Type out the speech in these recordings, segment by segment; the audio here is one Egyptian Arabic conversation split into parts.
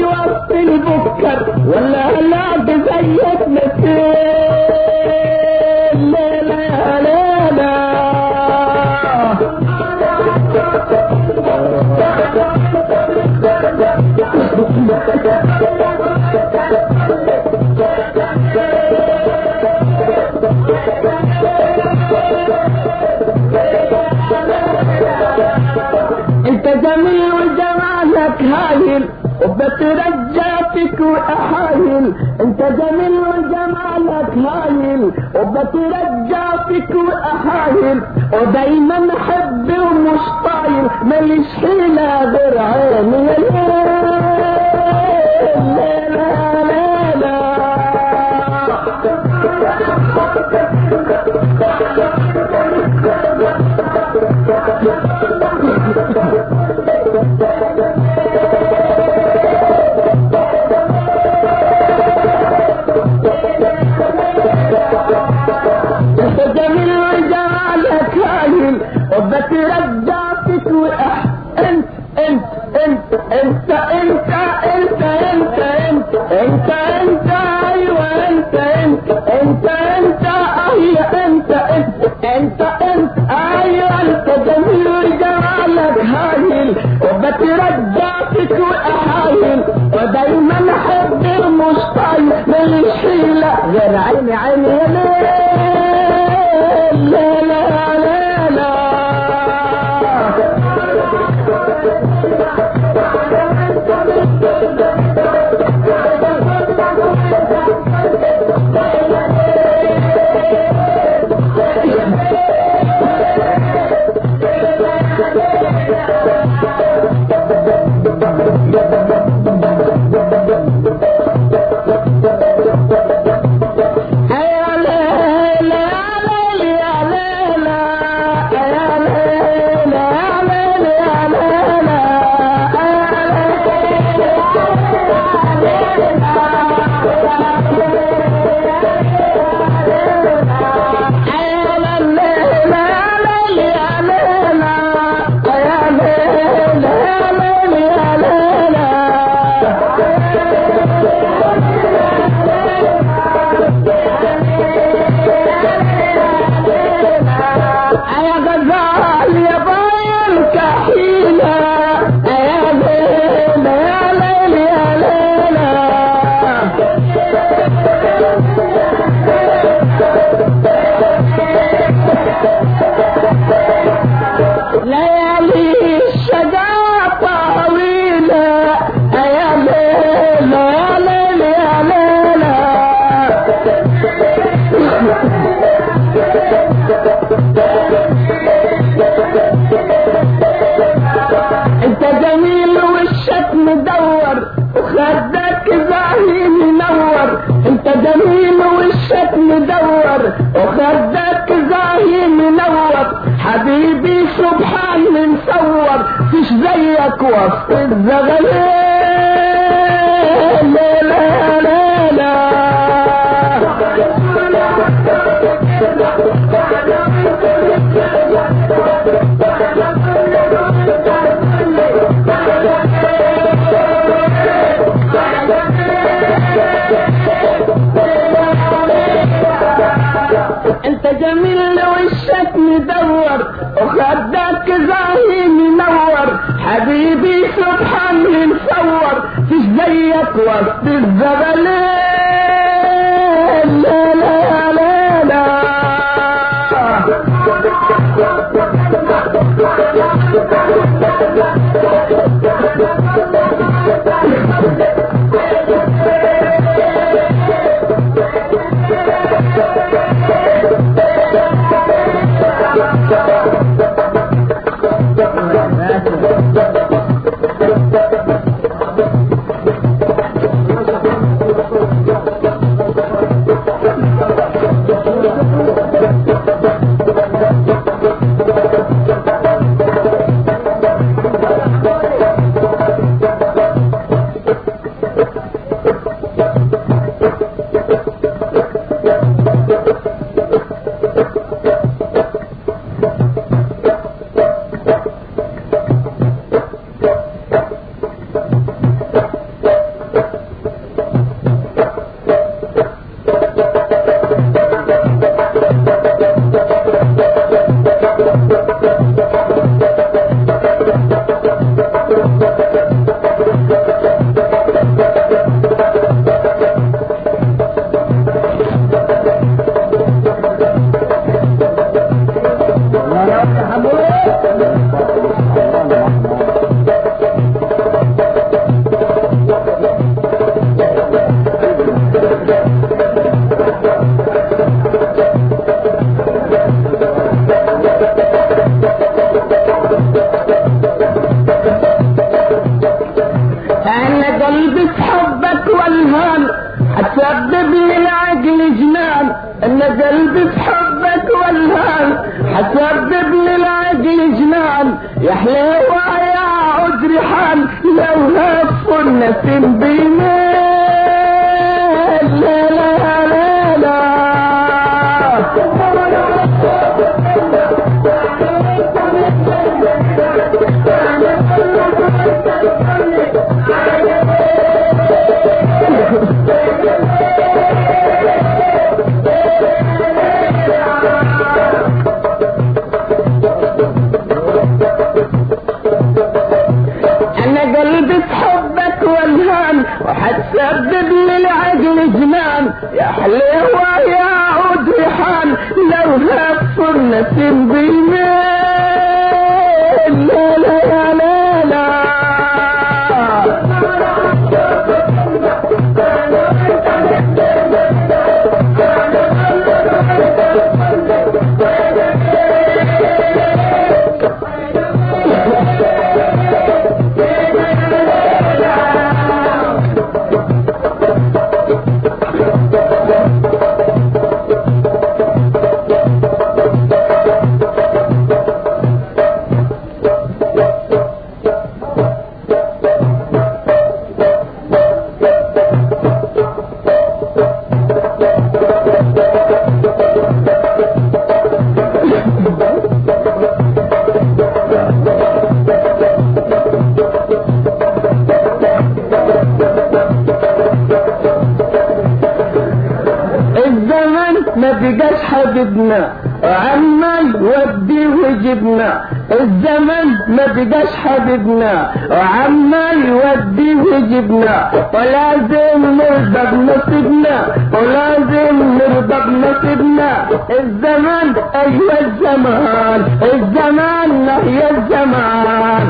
وسط البكر ولا لعب زي ابنتين لا لا لا لا انت جميل وجمالك هايل وبترجع فيك واحايل انت جميل وجمالك هايل وبترجع فيك واحايل ودايما احب ومش طايل ماليش حيلة غير عيني يا ليل لا لا لا انت جميل وجمالك هايل وبترجع فيك وأح انت انت انت انت انت انت انت انت انت انت ايوه انت انت انت انت ايوه انت انت انت انت ايوه انت جميل وجمالك هايل وبترجع فيك واحايل ودايما احب مش طايل ماليش حيله غير عيني عيني يا ليل لا لا لا لا يا ليل يا ليل يا ليل يا ليل يا ليل يا ليل يا ليل يا ليل يا ليل يا ليل يا ليل يا ليل يا غزال يا باين كحيلة يا ليل يا ليل يا ليل ليالي الشجاعة طويلة يا ليل يا ليل يا ليل انت جميل وشك مدور وخدك زاهي منور انت جميل وشك مدور وخدك زاهي منور حبيبي سبحان مصور فيش زيك وسط الزغلين لا لا لا لا انت جميل وشك مدور وخدك زاهي منور حبيبي سبحان مصور فيش زيك وسط الزبلين لا لا لا لا قلبي في حبك والهان هتسبب لي العقل جنان ان قلبي في حبك والهان هتسبب لي العقل جنان يا حلوة يا عذري حال لو هف النسيم بيميل لا لا لا لا انا قلبي في حبك والهان وحتسبب لي العقل جنان يا حلوة يا عود ريحان لو هف النسيم بيميل لا لا لا لا الزمن ما بقاش حبيبنا وعمال يودي وجبنا الزمن ما بقاش حبيبنا وعمال يودي وجبنا ولازم نرضى بنصيبنا ولازم نرضى بنصيبنا الزمن ايوه الزمان الزمان هي الزمان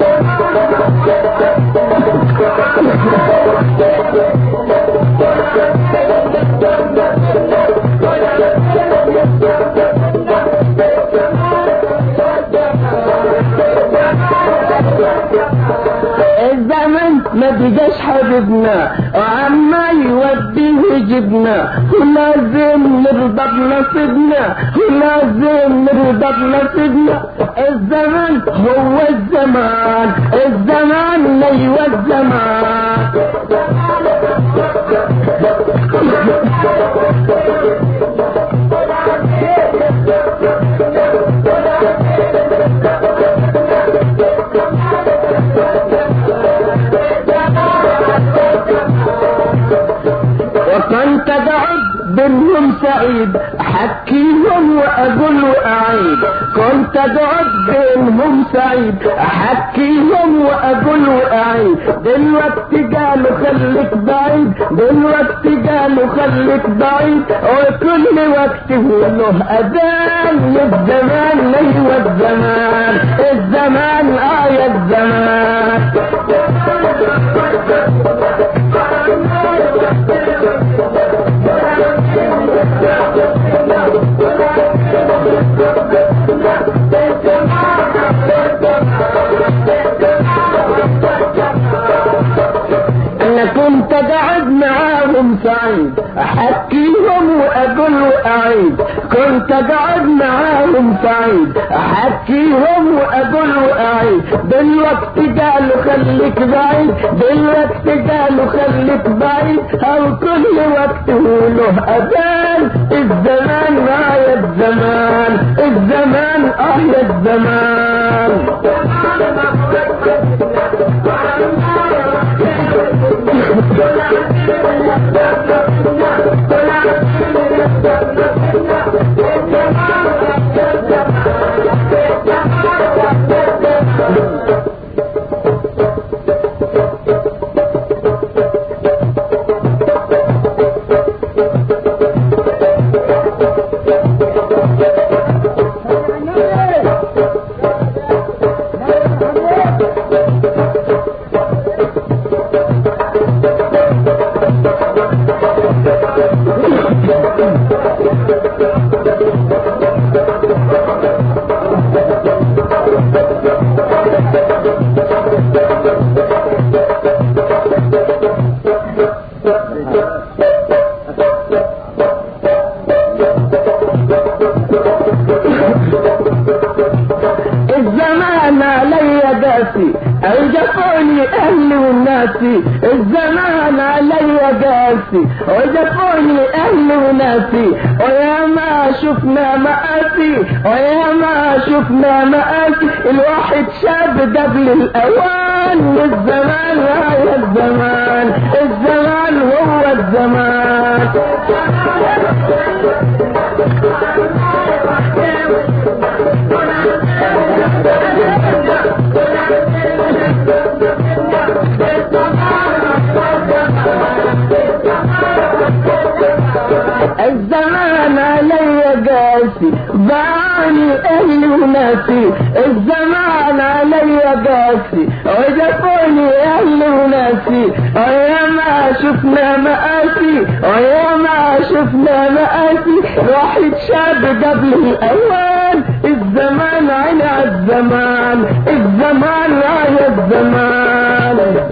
الزمن ما بقاش حبيبنا وعمال يودي ويجيبنا ولازم نرضى بنصيبنا ولازم نرضى بنصيبنا الزمن هو الزمان الزمان ايوه الزمان وكنت قاعد بينهم سعيد احكيهم واقول واعيد كنت قاعد بينهم سعيد احكيهم واقول واعيد دلوقتي قالوا خليك بعيد دلوقتي قالوا خليك بعيد وكل وقت هو له اذان الزمان ايوه الزمان الزمان آية الزمان انا كنت قاعد معاهم سعيد احكيهم واقول واعيد كنت قاعد معاهم سعيد احكيهم واقول واعيد دلوقتي قالوا خليك بعيد دلوقتي قالوا خليك بعيد او كل وقت هو له اذان الزمان آية الزمان الزمان آية الزمان الزمان علي قاسي وجفوني اهلي وناسي ويا ما شفنا مآسي ويا ما شفنا مآسي الواحد شاب قبل الاوان الزمان يا الزمان الزمان هو الزمان الزمان علي قاسي باعني اهلي وناسي الزمان علي قاسي وجفوني اهلي وناسي ويا ما شفنا مآسي ويا ما شفنا مآسي واحد شاب قبل الاوان الزمان على الزمان الزمان على الزمان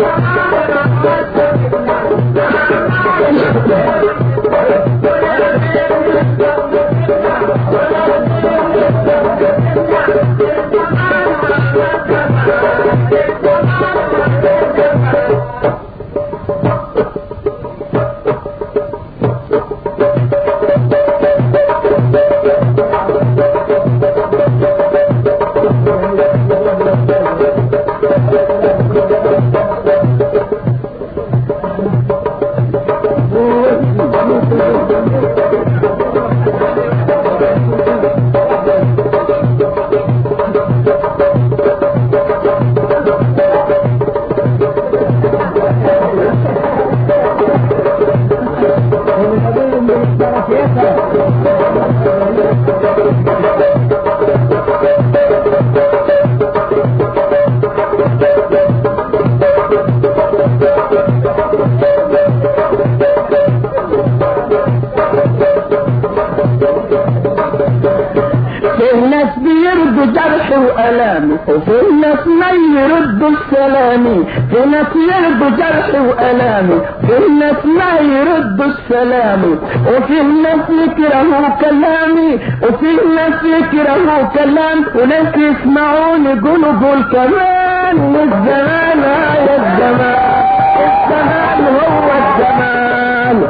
في الناس بيرضوا جرحي وألامي وفي الناس ما يردوا السلامي في ناس يرضوا جرحي وألامي في الناس ما يردوا السلامي وفي الناس يكرهوا كلامي وفي الناس يكرهوا كلام وناس يسمعوني يقولوا قول كمان الزمان يا الزمان الزمان هو الزمان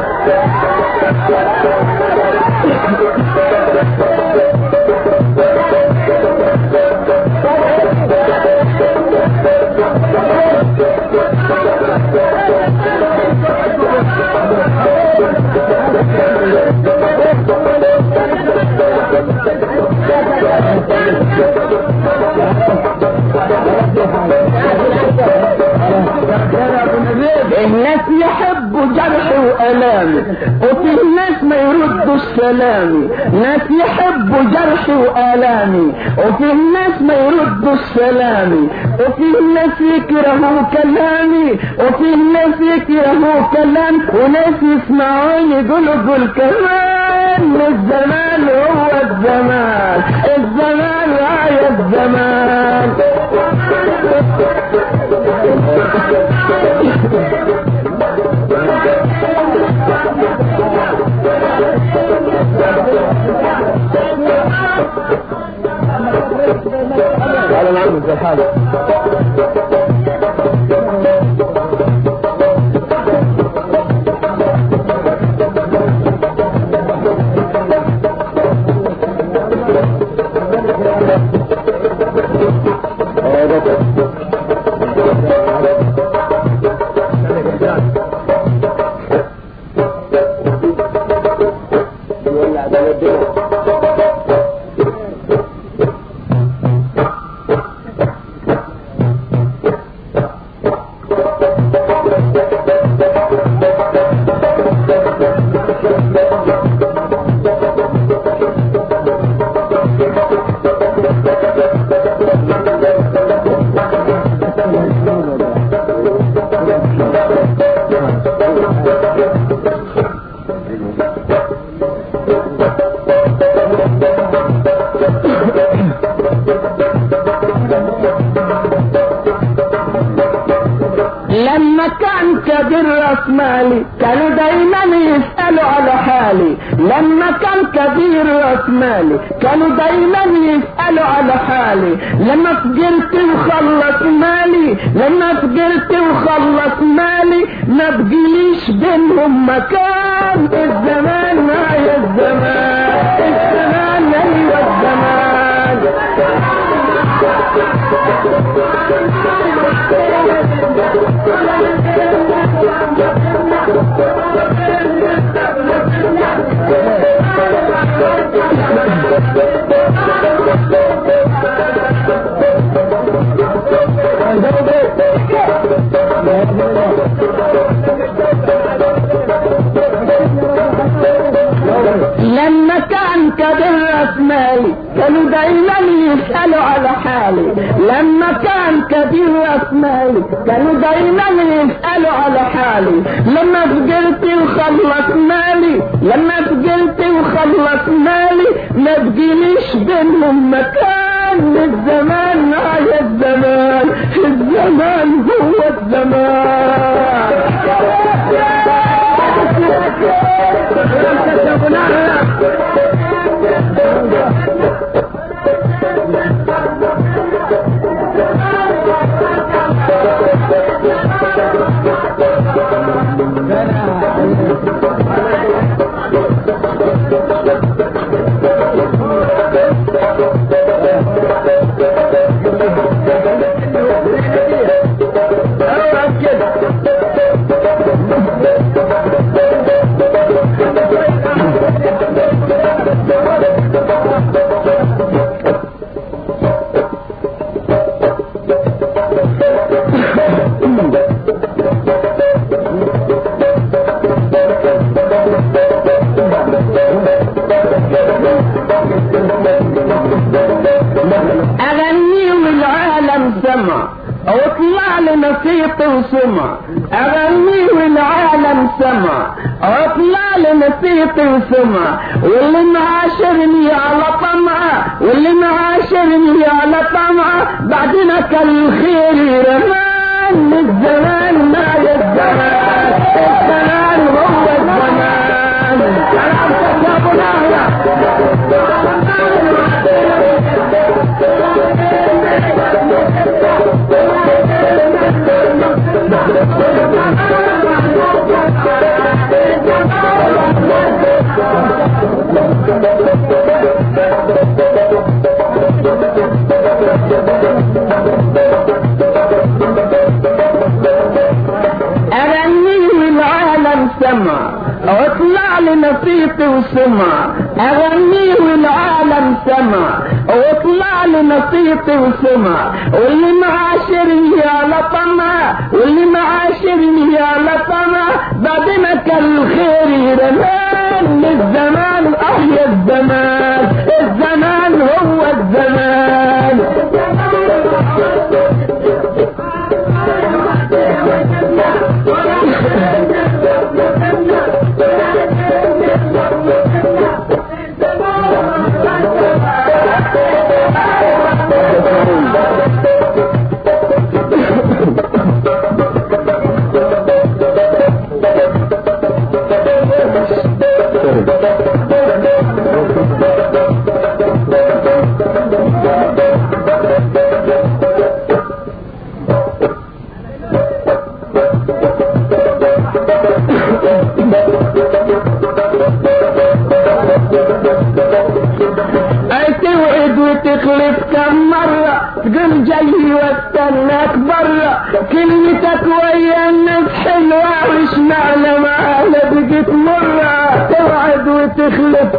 الناس يحبوا جرحي وألامي وفي الناس ما يردوا السلامي ناس يحبوا جرحي وآلامي وفي الناس ما يردوا السلامي وفي الناس يكرهوا كلامي وفي الناس يكرهوا كلام وناس يسمعوني يقولوا قول كمان الزمان هو الزمان الزمان يا الزمان على العمل زي حالك لما كان كبير راس مالي كانوا دايما يسألوا على حالي لما كان كبير راس مالي كانوا دايما يسألوا على حالي لما فجرت وخلص مالي لما فجرت وخلص مالي ما بقيليش بينهم مكان الزمان معايا الزمان الزمان ايوه الزمان لما كان كبير راس مالي كانوا دايما يسألوا على حالي لما كان كبير راس مالي كانوا دايما يسألوا على حالي لما فجرت وخلص مالي لما فجرت وخلص مالي ما بقيليش بينهم مكان الزمان معايا الزمان الزمان هو الزمان اغني والعالم سمع واطلع لنصيط وسمع اغني والعالم سمع واطلع لنصيط وسمع واللي معاشرني على طمع واللي معاشرني على طمع بعدنا كالخير رمان الزمان ما الزمان الزمان هو الزمان كلامك يا ابو نهيه اغني والعالم سمع واطلع لنصيط وسمع اغني والعالم سمع واطلع لنصيط وسمع واللي معاشرني على طمع واللي معاشرني على طمع بعدنا كالخير رمان الزمان احيا الزمان الزمان هو الزمان اي توعد وتخلف كم مرة تقول جاي واستناك برا كلمتك ويا الناس حلوة وش معنى معانا بقت مرة توعد وتخلف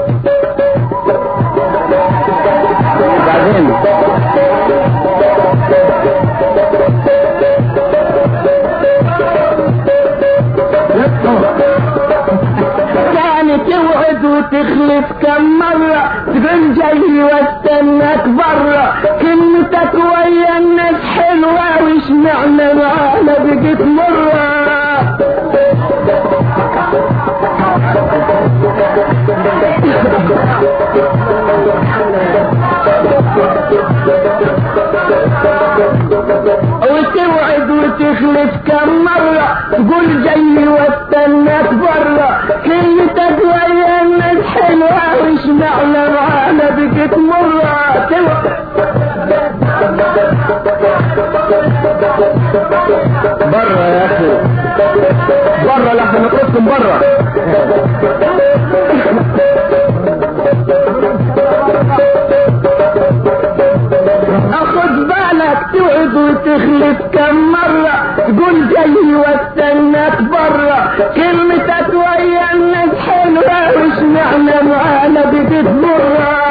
بعدين كان توعد وتخلف كم مرة تقول جاي واستناك برا كلمتك ويا الناس حلوة وش معنى معانا بقت مرة وتوعد وتخلف كم مرة تقول جاي واستناك برا كلمتك ويا الناس حلوة وش معنى معانا بقت مرة برا يا اخي برا لحظة نطلبكم برا اخد بالك توعد وتخلف كم مرة تقول جاي واستناك برا كلمتك ويا الناس حلوة وش معنى معانا بقت مرة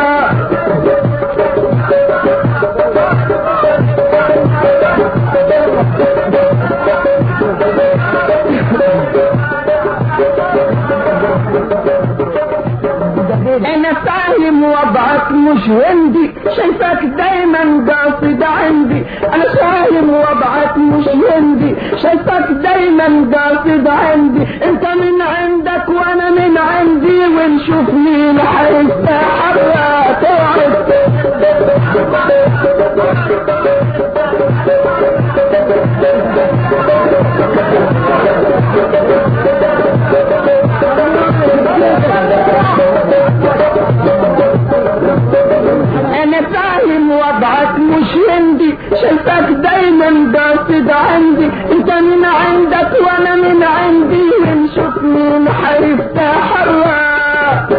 انا فاهم وضعك مش هندي شايفك دايما قاصد عندي انا فاهم وضعك مش هندي شايفك دايما قاصد عندي انت من عندك وانا من عندي ونشوف مين هيستحرى توعد انا فاهم وضعك مش هندي شايفك دايما قاصد عندي انت من عندك وانا من عندي ونشوف مين هيفتح الراس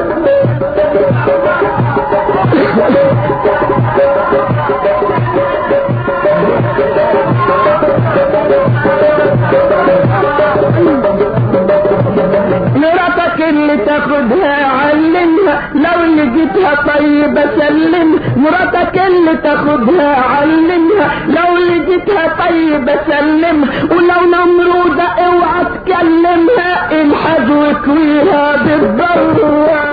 مراتك اللي تاخدها علمها لو لقيتها طيبة سلمها مراتك اللي تاخدها علمها لو لقيتها طيبة سلمها ولو نمرودة اوعى تكلمها الحج وكويها بالضرورة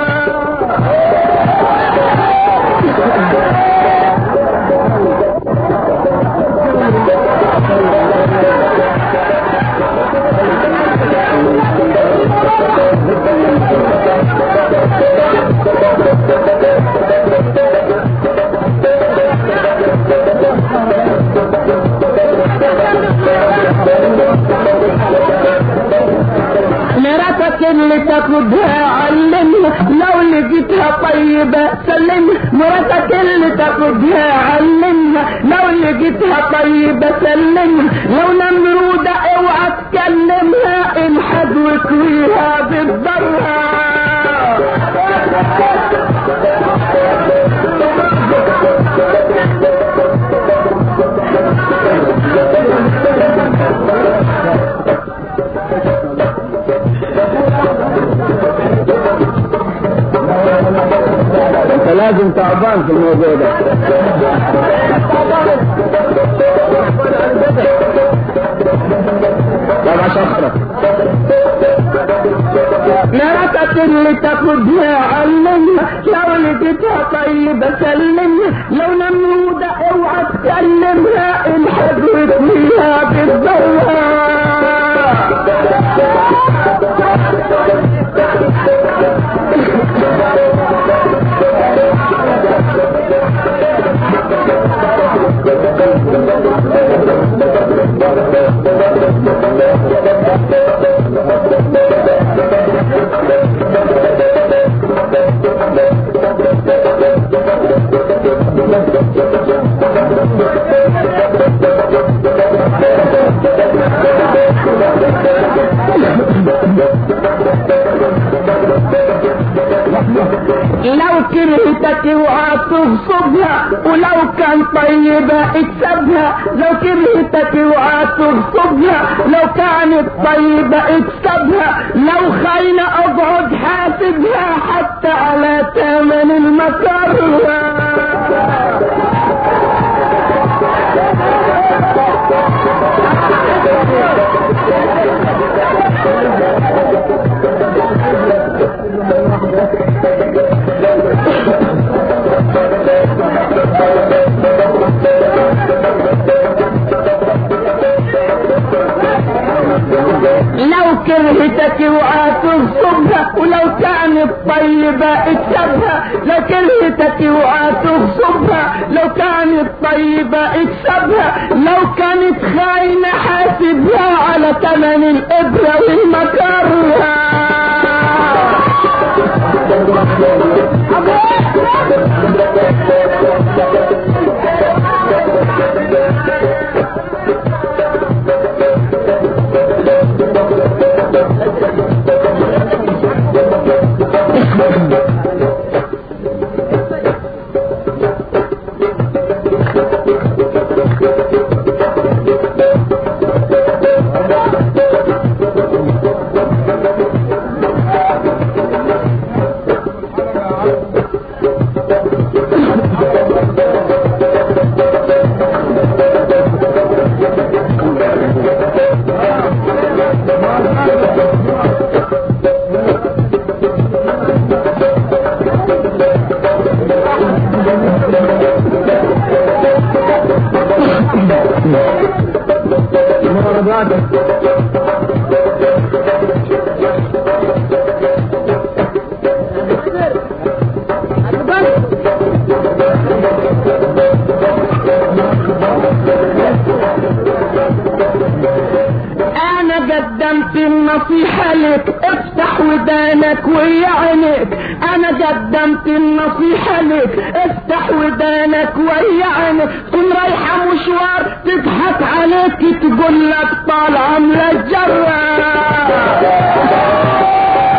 مراتك اللي تاخدها علمها لو لقيتها طيبة سلمها مراتك اللي تاخدها علمها لو لقيتها طيبة سلمها لو نمرودة اوعى تكلمها الحد وكويها بالضرها انت لازم تعبان في الموضوع ده طب عشان اخرج مراتك اللي تاخدها علمها لو لقيتها طيبة سلمها لو نمرودة اوعى تكلمها الحد وكويها بالضرها لو كرهتك اوعى تغصبها ولو كان طيبة اكسبها لو كرهتك اوعى تغصبها لو كانت طيبة اكسبها لو خاينة اقعد حاسبها حتى على ثمن المكرة لو كرهتك كرهتك اوعى تغصبها ولو كانت طيبة اكسبها لو كرهتك اوعى تغصبها لو كانت طيبة اكسبها لو كانت خاينة حاسبها على ثمن الابرة والمكرها انا قدمت النصيحة لك افتح ودانك ويا عينيك انا قدمت النصيحة لك افتح ودانك ويا عينيك تكون رايحة مشوار تضحك عليك تقول لك طالعة من الجرة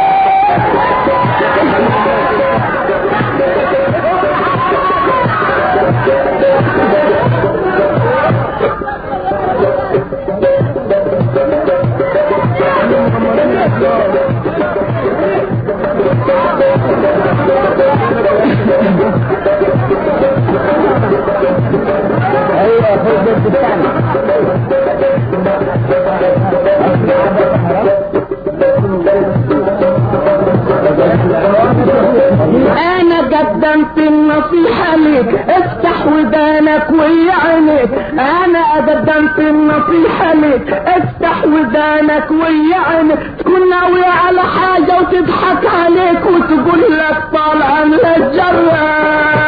ايوه خد بس بتاعنا انا قدمت النصيحة لك افتح ودانك ويا عينيك انا قدمت النصيحة لك افتح ودانك ويا عينيك تكون ناوية على حاجة وتضحك عليك وتقول لك طالعة من الجرة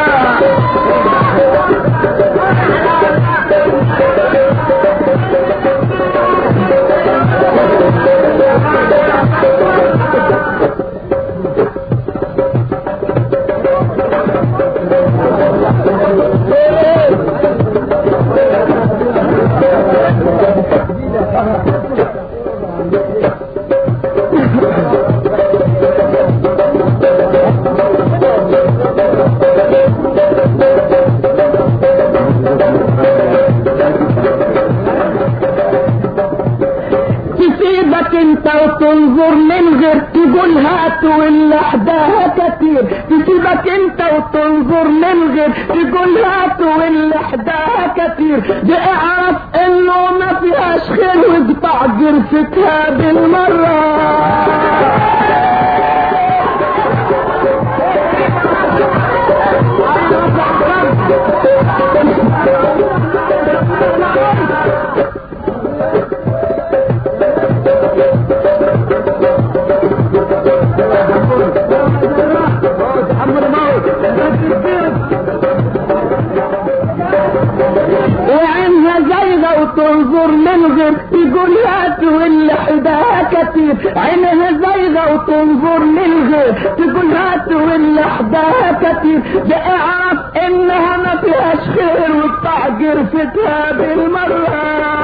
تسيبك انت وتنظر من غير تقول هات واللي حداها كتير تسيبك انت وتنظر من غير تقول هات واللي حداها كتير دي اعرف انه ما فيهاش خير واقطع جرفتها بالمرة وعينها زايغة وتنظر من غير تقول هات واللي حداها كتير عينها زايغة وتنظر من غير تقول هات واللي حداها كتير ده اعرف انها ما فيهاش خير وتقع جرفتها بالمرة